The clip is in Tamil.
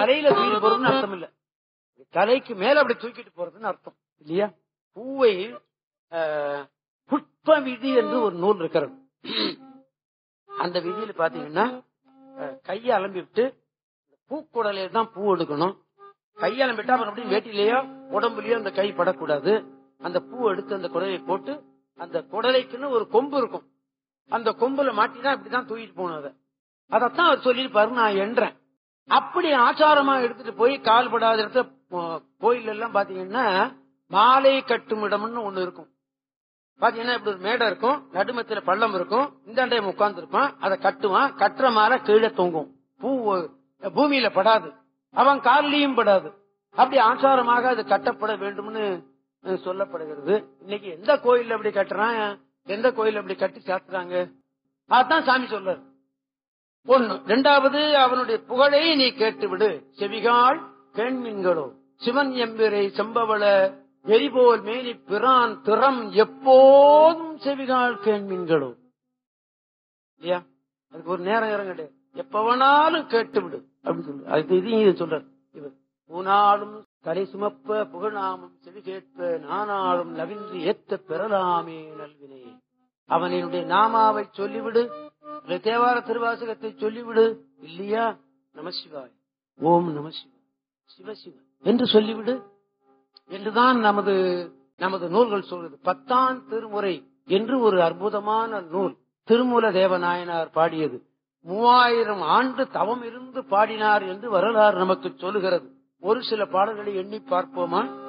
தலையில தூக்கிட்டு போறதுன்னு அர்த்தம் இல்ல தலைக்கு மேல அப்படி தூக்கிட்டு போறதுன்னு அர்த்தம் இல்லையா பூவை ஆஹ், புஷ்ப விதி என்று ஒரு நூல் இருக்கிறது அந்த விதியில பாத்தீங்கன்னா அஹ், கையை அலம்பி விட்டு பூக்குடலையில தான் பூ எடுக்கணும் கையை அலம்பிட்டா அப்புறம் அப்படியே வேட்டிலேயோ உடம்புலயோ அந்த கை படக்கூடாது அந்த பூ எடுத்து அந்த குடலையை போட்டு அந்த குடலைக்குன்னு ஒரு கொம்பு இருக்கும் அந்த கொம்புல மாட்டிதான் இப்படிதான் தூக்கிட்டு போகணும் அதை அதத்தான் அவர் சொல்லியிருப்பாரு நான் என்றேன் அப்படி ஆச்சாரமா எடுத்துட்டு போய் கால் படாத இடத்துல போ- கோயில் எல்லாம் பாத்தீங்கன்னா மாலை கட்டும் இடம்னு ஒண்ணு இருக்கும் பாத்தீங்கன்னா இப்படி ஒரு மேடை இருக்கும் நடுமத்தில பள்ளம் இருக்கும் இந்த உட்கார்ந்து இருப்பான் அதை கட்டுவான் கட்டுற மாலை கீழே தொங்கும் பூ பூமியில படாது அவன் கால்லயும் படாது அப்படி ஆச்சாரமாக அது கட்டப்பட வேண்டும்னு அஹ், சொல்லப்படுகிறது இன்னைக்கு எந்த கோயில்ல அப்படி கட்டுறான் எந்த கோயில்ல அப்படி கட்டி சாத்துறாங்க அதான் சாமி சொல்றாரு ஒண்ணு ரெண்டாவது அவனுடைய புகழை நீ கேட்டுவிடு செவிகால் கேண்மீன்களோ சிவன் எம்பிரை செம்பவள எரிபோல் மேனி பிரான் திறம் எப்போதும் செவிகால் கேண்மீன்களோ இல்லையா அதுக்கு ஒரு நேரம் நேரம் கிடையாது எப்ப வேணாலும் கேட்டு விடு அப்படின்னு சொல்லு அதுக்கு இதையும் இதை சொல்றார் இவர் பூனாலும் தலை சுமப்ப புகழாமும் செவி கேட்ப நானாலும் நவின்று ஏத்த பெறலாமே நல்வினை அவனினுடைய நாமாவை சொல்லிவிடு இல்ல தேவார திருவாசகத்தை சொல்லிவிடு இல்லையா நமசிவாய் ஓம் நமசிவாய் சிவசிவ என்று சொல்லிவிடு என்றுதான் நமது நமது நூல்கள் சொல்றது பத்தாம் திருமுறை என்று ஒரு அற்புதமான நூல் திருமூல தேவநாயனார் பாடியது மூவாயிரம் ஆண்டு தவம் இருந்து பாடினார் என்று வரலாறு நமக்கு சொல்லுகிறது ஒரு சில பாடல்களை எண்ணி பார்ப்போமா